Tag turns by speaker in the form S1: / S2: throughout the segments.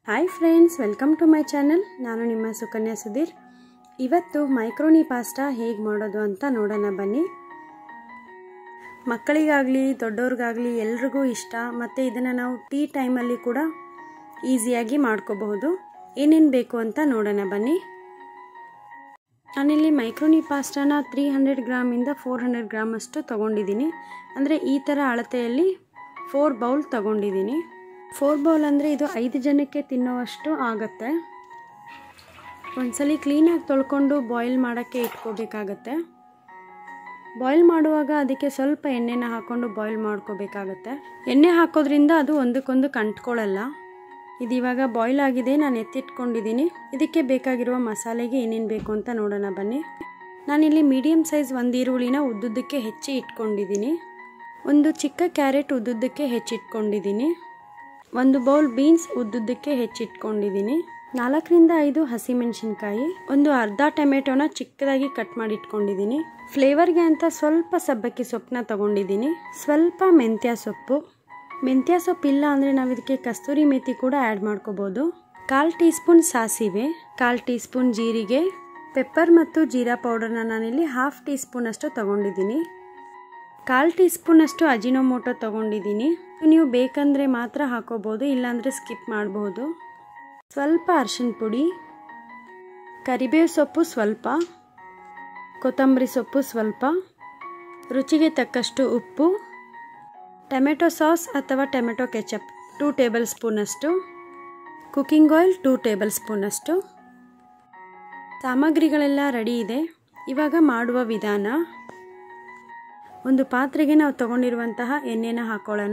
S1: hi friends welcome to my channel ನಾನು ನಿಮ್ಮ ಸುಕನ್ಯಾ ಸುಧೀರ್ ಇವತ್ತು ಮೈಕ್ರೋನಿ ಪಾಸ್ಟಾ ಹೇಗೆ ಮಾಡೋದು ಅಂತ ನೋಡೋಣ ಬನ್ನಿ ಮಕ್ಕಳಿಗಾಗಲಿ ದೊಡ್ಡವ್ರಿಗಾಗಲಿ ಎಲ್ರಿಗೂ ಇಷ್ಟ ಮತ್ತು ಇದನ್ನು ನಾವು ಟೀ ಟೈಮಲ್ಲಿ ಕೂಡ ಈಸಿಯಾಗಿ ಮಾಡ್ಕೋಬಹುದು ಏನೇನು ಬೇಕು ಅಂತ ನೋಡೋಣ ಬನ್ನಿ ನಾನಿಲ್ಲಿ ಮೈಕ್ರೋನಿ ಪಾಸ್ಟಾನ ತ್ರೀ ಹಂಡ್ರೆಡ್ ಗ್ರಾಮಿಂದ ಫೋರ್ ಹಂಡ್ರೆಡ್ ಗ್ರಾಮ್ ಅಷ್ಟು ತೊಗೊಂಡಿದ್ದೀನಿ ಅಂದರೆ ಈ ಥರ ಅಳತೆಯಲ್ಲಿ ಫೋರ್ ಬೌಲ್ ತೊಗೊಂಡಿದ್ದೀನಿ ಫೋರ್ ಬೌಲ್ ಅಂದರೆ ಇದು ಐದು ಜನಕ್ಕೆ ತಿನ್ನೋವಷ್ಟು ಆಗುತ್ತೆ ಒಂದ್ಸಲಿ ಕ್ಲೀನಾಗಿ ತೊಳ್ಕೊಂಡು ಬಾಯ್ಲ್ ಮಾಡೋಕ್ಕೆ ಇಟ್ಕೋಬೇಕಾಗತ್ತೆ ಬಾಯ್ಲ್ ಮಾಡುವಾಗ ಅದಕ್ಕೆ ಸ್ವಲ್ಪ ಎಣ್ಣೆನ ಹಾಕ್ಕೊಂಡು ಬಾಯ್ಲ್ ಮಾಡ್ಕೋಬೇಕಾಗತ್ತೆ ಎಣ್ಣೆ ಹಾಕೋದ್ರಿಂದ ಅದು ಒಂದಕ್ಕೊಂದು ಕಂಟ್ಕೊಳ್ಳಲ್ಲ ಇದು ಇವಾಗ ಬಾಯ್ಲ್ ಆಗಿದೆ ನಾನು ಎತ್ತಿಟ್ಕೊಂಡಿದ್ದೀನಿ ಇದಕ್ಕೆ ಬೇಕಾಗಿರುವ ಮಸಾಲೆಗೆ ಏನೇನು ಬೇಕು ಅಂತ ನೋಡೋಣ ಬನ್ನಿ ನಾನಿಲ್ಲಿ ಮೀಡಿಯಮ್ ಸೈಜ್ ಒಂದು ಈರುಳ್ಳಿನ ಉದ್ದುದ್ದಕ್ಕೆ ಹೆಚ್ಚಿ ಇಟ್ಕೊಂಡಿದ್ದೀನಿ ಒಂದು ಚಿಕ್ಕ ಕ್ಯಾರೆಟ್ ಉದ್ದುದ್ದಕ್ಕೆ ಹೆಚ್ಚಿಟ್ಕೊಂಡಿದ್ದೀನಿ ಒಂದು ಬೌಲ್ ಬೀನ್ಸ್ ಉದ್ದುದ್ದಕ್ಕೆ ಹೆಚ್ಚಿಟ್ಕೊಂಡಿದ್ದೀನಿ ನಾಲ್ಕರಿಂದ ಐದು ಹಸಿಮೆಣಸಿನ್ಕಾಯಿ ಒಂದು ಅರ್ಧ ಟೊಮೆಟೊನ ಚಿಕ್ಕದಾಗಿ ಕಟ್ ಮಾಡಿ ಇಟ್ಕೊಂಡಿದ್ದೀನಿ ಫ್ಲೇವರ್ಗೆ ಅಂತ ಸ್ವಲ್ಪ ಸಬ್ಬಕ್ಕಿ ಸೊಪ್ಪನ್ನ ತಗೊಂಡಿದ್ದೀನಿ ಸ್ವಲ್ಪ ಮೆಂತ್ಯ ಸೊಪ್ಪು ಮೆಂತ್ಯ ಸೊಪ್ಪು ಇಲ್ಲ ಅಂದರೆ ನಾವು ಇದಕ್ಕೆ ಕಸ್ತೂರಿ ಮೆಥಿ ಕೂಡ ಆ್ಯಡ್ ಮಾಡ್ಕೋಬೋದು ಕಾಲು ಟೀ ಸ್ಪೂನ್ ಸಾಸಿವೆ ಕಾಲು ಟೀ ಸ್ಪೂನ್ ಜೀರಿಗೆ ಪೆಪ್ಪರ್ ಮತ್ತು ಜೀರಾ ಪೌಡರ್ನ ನಾನಿಲ್ಲಿ ಹಾಫ್ ಟೀ ಸ್ಪೂನ್ ಅಷ್ಟು ತಗೊಂಡಿದ್ದೀನಿ ಕಾಲು ಟೀ ಸ್ಪೂನ್ ಅಷ್ಟು ಅಜಿನೋಮೋಟೊ ತೊಗೊಂಡಿದ್ದೀನಿ ನೀವು ಬೇಕಂದರೆ ಮಾತ್ರ ಹಾಕೋಬೋದು ಇಲ್ಲಾಂದರೆ ಸ್ಕಿಪ್ ಮಾಡಬಹುದು ಸ್ವಲ್ಪ ಅರ್ಶಿಣ ಪುಡಿ ಕರಿಬೇವು ಸೊಪ್ಪು ಸ್ವಲ್ಪ ಕೊತ್ತಂಬರಿ ಸೊಪ್ಪು ಸ್ವಲ್ಪ ರುಚಿಗೆ ತಕ್ಕಷ್ಟು ಉಪ್ಪು ಟೊಮೆಟೊ ಸಾಸ್ ಅಥವಾ ಟೊಮೆಟೊ ಕೆಚಪ್ ಟೂ ಟೇಬಲ್ ಸ್ಪೂನಷ್ಟು ಕುಕ್ಕಿಂಗ್ ಆಯಿಲ್ ಟೂ ಟೇಬಲ್ ಸ್ಪೂನಷ್ಟು ಸಾಮಗ್ರಿಗಳೆಲ್ಲ ರೆಡಿ ಇದೆ ಇವಾಗ ಮಾಡುವ ವಿಧಾನ ಒಂದು ಪಾತ್ರೆಗೆ ನಾವು ತಗೊಂಡಿರುವಂತಹ ಎಣ್ಣೆನ ಹಾಕೊಳ್ಳೋಣ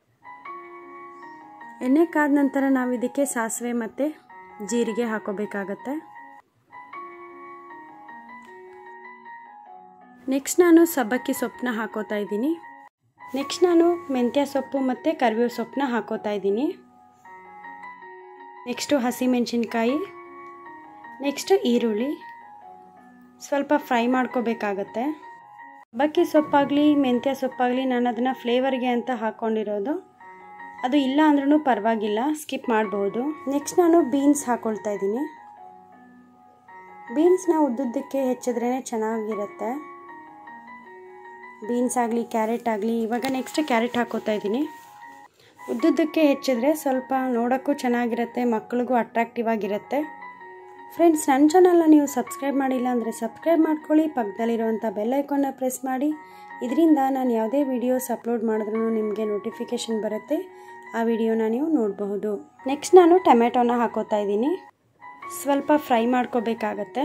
S1: ಎಣ್ಣೆ ಕಾದ ನಂತರ ನಾವು ಇದಕ್ಕೆ ಸಾಸಿವೆ ಮತ್ತು ಜೀರಿಗೆ ಹಾಕೋಬೇಕಾಗತ್ತೆ ನೆಕ್ಸ್ಟ್ ನಾನು ಸಬ್ಬಕ್ಕಿ ಸೊಪ್ಪನ್ನ ಹಾಕೋತಾ ಇದ್ದೀನಿ ನೆಕ್ಸ್ಟ್ ನಾನು ಮೆಂತ್ಯ ಸೊಪ್ಪು ಮತ್ತು ಕರಿಬೇವು ಸೊಪ್ಪನ್ನ ಹಾಕೋತಾ ಇದ್ದೀನಿ ನೆಕ್ಸ್ಟು ಹಸಿಮೆಣಸಿನ್ಕಾಯಿ ನೆಕ್ಸ್ಟು ಈರುಳ್ಳಿ ಸ್ವಲ್ಪ ಫ್ರೈ ಮಾಡ್ಕೋಬೇಕಾಗತ್ತೆ ಸಬ್ಬಕ್ಕಿ ಸೊಪ್ಪಾಗಲಿ ಮೆಂತ್ಯ ಸೊಪ್ಪಾಗಲಿ ನಾನು ಅದನ್ನು ಫ್ಲೇವರ್ಗೆ ಅಂತ ಹಾಕ್ಕೊಂಡಿರೋದು ಅದು ಇಲ್ಲ ಅಂದ್ರೂ ಪರವಾಗಿಲ್ಲ ಸ್ಕಿಪ್ ಮಾಡ್ಬೋದು ನೆಕ್ಸ್ಟ್ ನಾನು ಬೀನ್ಸ್ ಹಾಕ್ಕೊಳ್ತಾ ಇದ್ದೀನಿ ಬೀನ್ಸ್ನ ಉದ್ದುದ್ದಕ್ಕೆ ಹೆಚ್ಚಿದ್ರೇ ಚೆನ್ನಾಗಿರುತ್ತೆ ಬೀನ್ಸ್ ಆಗಲಿ ಕ್ಯಾರೆಟ್ ಆಗಲಿ ಇವಾಗ ನೆಕ್ಸ್ಟ್ ಕ್ಯಾರೆಟ್ ಹಾಕೋತಾ ಇದ್ದೀನಿ ಉದ್ದುದ್ದಕ್ಕೆ ಹೆಚ್ಚಿದ್ರೆ ಸ್ವಲ್ಪ ನೋಡೋಕ್ಕೂ ಚೆನ್ನಾಗಿರುತ್ತೆ ಮಕ್ಕಳಿಗೂ ಅಟ್ರಾಕ್ಟಿವ್ ಆಗಿರುತ್ತೆ ಫ್ರೆಂಡ್ಸ್ ನನ್ನ ಚಾನಲ್ನ ನೀವು ಸಬ್ಸ್ಕ್ರೈಬ್ ಮಾಡಿಲ್ಲ ಅಂದರೆ ಸಬ್ಸ್ಕ್ರೈಬ್ ಮಾಡ್ಕೊಳ್ಳಿ ಪಕ್ಕದಲ್ಲಿರುವಂಥ ಬೆಲ್ ಐಕಾನ್ನ ಪ್ರೆಸ್ ಮಾಡಿ ಇದರಿಂದ ನಾನು ಯಾವುದೇ ವೀಡಿಯೋಸ್ ಅಪ್ಲೋಡ್ ಮಾಡಿದ್ರೂ ನಿಮಗೆ ನೋಟಿಫಿಕೇಷನ್ ಬರುತ್ತೆ ಆ ವಿಡಿಯೋನ ನೀವು ನೋಡಬಹುದು ನೆಕ್ಸ್ಟ್ ನಾನು ಟೊಮೆಟೊನ ಹಾಕೋತಾ ಇದ್ದೀನಿ ಸ್ವಲ್ಪ ಫ್ರೈ ಮಾಡ್ಕೋಬೇಕಾಗತ್ತೆ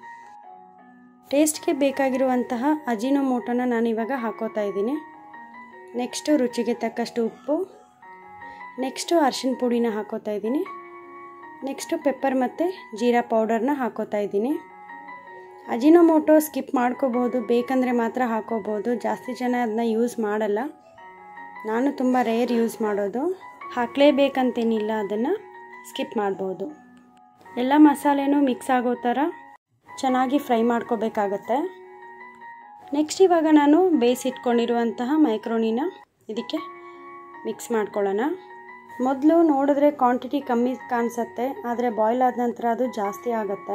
S1: ಟೇಸ್ಟ್ಗೆ ಬೇಕಾಗಿರುವಂತಹ ಅಜಿನೋಮೋಟೋನ ನಾನು ಇವಾಗ ಹಾಕೋತಾ ಇದ್ದೀನಿ ನೆಕ್ಸ್ಟು ರುಚಿಗೆ ತಕ್ಕಷ್ಟು ಉಪ್ಪು ನೆಕ್ಸ್ಟು ಅರ್ಶಿಣ ಪುಡಿನ ಹಾಕೋತಾ ಇದ್ದೀನಿ ನೆಕ್ಸ್ಟು ಪೆಪ್ಪರ್ ಮತ್ತು ಜೀರಾ ಪೌಡರ್ನ ಹಾಕೋತಾ ಇದ್ದೀನಿ ಅಜಿನೋಮೋಟೋ ಸ್ಕಿಪ್ ಮಾಡ್ಕೋಬೋದು ಬೇಕಂದರೆ ಮಾತ್ರ ಹಾಕೋಬೋದು ಜಾಸ್ತಿ ಜನ ಅದನ್ನ ಯೂಸ್ ಮಾಡಲ್ಲ ನಾನು ತುಂಬ ರೇರ್ ಯೂಸ್ ಮಾಡೋದು ಹಾಕಲೇಬೇಕಂತೇನಿಲ್ಲ ಅದನ್ನು ಸ್ಕಿಪ್ ಮಾಡ್ಬೋದು ಎಲ್ಲ ಮಸಾಲೆನೂ ಮಿಕ್ಸ್ ಆಗೋ ಥರ ಚೆನ್ನಾಗಿ ಫ್ರೈ ಮಾಡ್ಕೋಬೇಕಾಗತ್ತೆ ನೆಕ್ಸ್ಟ್ ಇವಾಗ ನಾನು ಬೇಯಿಸಿಟ್ಕೊಂಡಿರುವಂತಹ ಮೈಕ್ರೋನಿನ ಇದಕ್ಕೆ ಮಿಕ್ಸ್ ಮಾಡ್ಕೊಳ್ಳೋಣ ಮೊದಲು ನೋಡಿದ್ರೆ ಕ್ವಾಂಟಿಟಿ ಕಮ್ಮಿ ಕಾಣಿಸುತ್ತೆ ಆದರೆ ಬಾಯ್ಲ್ ಆದ ನಂತರ ಅದು ಜಾಸ್ತಿ ಆಗುತ್ತೆ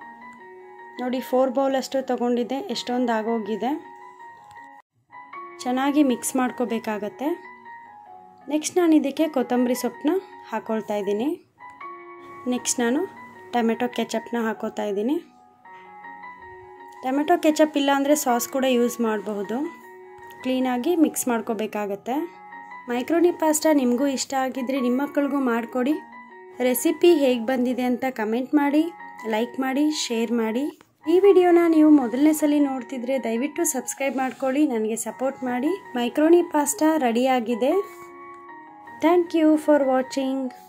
S1: ನೋಡಿ ಫೋರ್ ಬೌಲಷ್ಟು ತೊಗೊಂಡಿದ್ದೆ ಎಷ್ಟೊಂದು ಆಗೋಗಿದೆ ಚೆನ್ನಾಗಿ ಮಿಕ್ಸ್ ಮಾಡ್ಕೋಬೇಕಾಗತ್ತೆ ನೆಕ್ಸ್ಟ್ ನಾನು ಇದಕ್ಕೆ ಕೊತ್ತಂಬರಿ ಸೊಪ್ಪನ್ನ ಹಾಕ್ಕೊಳ್ತಾ ಇದ್ದೀನಿ ನೆಕ್ಸ್ಟ್ ನಾನು ಟೊಮೆಟೊ ಕೆಚಪ್ನ ಹಾಕೋತಾ ಇದ್ದೀನಿ ಟೊಮೆಟೊ ಕೆಚಪ್ ಇಲ್ಲ ಅಂದರೆ ಸಾಸ್ ಕೂಡ ಯೂಸ್ ಮಾಡಬಹುದು ಕ್ಲೀನಾಗಿ ಮಿಕ್ಸ್ ಮಾಡ್ಕೋಬೇಕಾಗತ್ತೆ ಮೈಕ್ರೋನಿ ಪಾಸ್ಟಾ ನಿಮಗೂ ಇಷ್ಟ ಆಗಿದ್ರೆ ನಿಮ್ಮ ಮಕ್ಕಳಿಗೂ ಮಾಡಿಕೊಡಿ ರೆಸಿಪಿ ಹೇಗೆ ಬಂದಿದೆ ಅಂತ ಕಮೆಂಟ್ ಮಾಡಿ ಲೈಕ್ ಮಾಡಿ ಶೇರ್ ಮಾಡಿ ಈ ವಿಡಿಯೋನ ನೀವು ಮೊದಲನೇ ಸಲ ನೋಡ್ತಿದ್ರೆ ದಯವಿಟ್ಟು ಸಬ್ಸ್ಕ್ರೈಬ್ ಮಾಡ್ಕೊಳ್ಳಿ ನನಗೆ ಸಪೋರ್ಟ್ ಮಾಡಿ ಮೈಕ್ರೋನಿ ಪಾಸ್ಟಾ ರೆಡಿಯಾಗಿದೆ ಥ್ಯಾಂಕ್ ಯು ಫಾರ್ ವಾಚಿಂಗ್